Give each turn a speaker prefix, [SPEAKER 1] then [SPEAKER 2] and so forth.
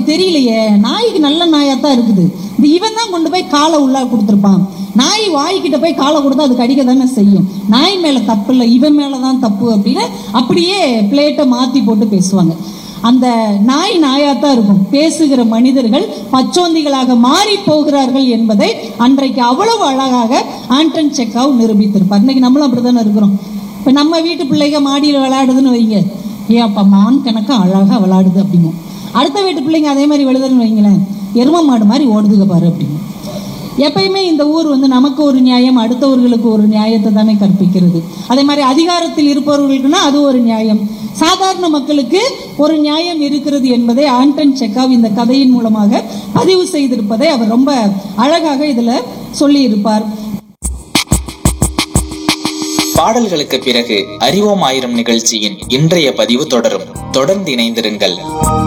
[SPEAKER 1] தெரியலையே நாய்க்கு நல்ல நாயாத்தான் இருக்குது இந்த இவன் தான் கொண்டு போய் காலை உள்ளா கொடுத்துருப்பான் நாய் வாய்க்கிட்ட போய் காலை கொடுத்தா அது கடிக்க தானே செய்யும் நாய் மேல தப்பு இல்லை இவன் மேலதான் தப்பு அப்படின்னு அப்படியே பிளேட்டை மாத்தி போட்டு பேசுவாங்க அந்த நாய் நாயாத்தான் இருக்கும் பேசுகிற மனிதர்கள் பச்சோந்திகளாக மாறி போகிறார்கள் என்பதை அன்றைக்கு அவ்வளவு அழகாக ஆண்டன் செக்காவ் நிரூபித்திருப்பார் இன்னைக்கு நம்மளும் அப்படித்தானே இருக்கிறோம் இப்ப நம்ம வீட்டு பிள்ளைங்க மாடியில் விளையாடுதுன்னு வைங்க ஏன் அப்ப மான் கணக்கா அழகா விளையாடுது அப்படிங்க அடுத்த வீட்டு பிள்ளைங்க அதே மாதிரி விழுதுன்னு வைங்களேன் எரும மாடு மாதிரி ஓடுதுக பாரு அப்படின்னு எப்பயுமே இந்த ஊர் வந்து நமக்கு ஒரு நியாயம் அடுத்தவர்களுக்கு ஒரு நியாயத்தை தானே கற்பிக்கிறது அதே மாதிரி அதிகாரத்தில் இருப்பவர்களுக்குன்னா அது ஒரு நியாயம் சாதாரண மக்களுக்கு ஒரு நியாயம் இருக்கிறது என்பதை ஆண்டன் செக்காவ் இந்த கதையின் மூலமாக பதிவு செய்திருப்பதை அவர் ரொம்ப அழகாக இதுல சொல்லி இருப்பார்
[SPEAKER 2] பாடல்களுக்கு பிறகு அறிவோம் ஆயிரம் நிகழ்ச்சியின் இன்றைய பதிவு தொடரும் தொடர்ந்து இணைந்திருங்கள்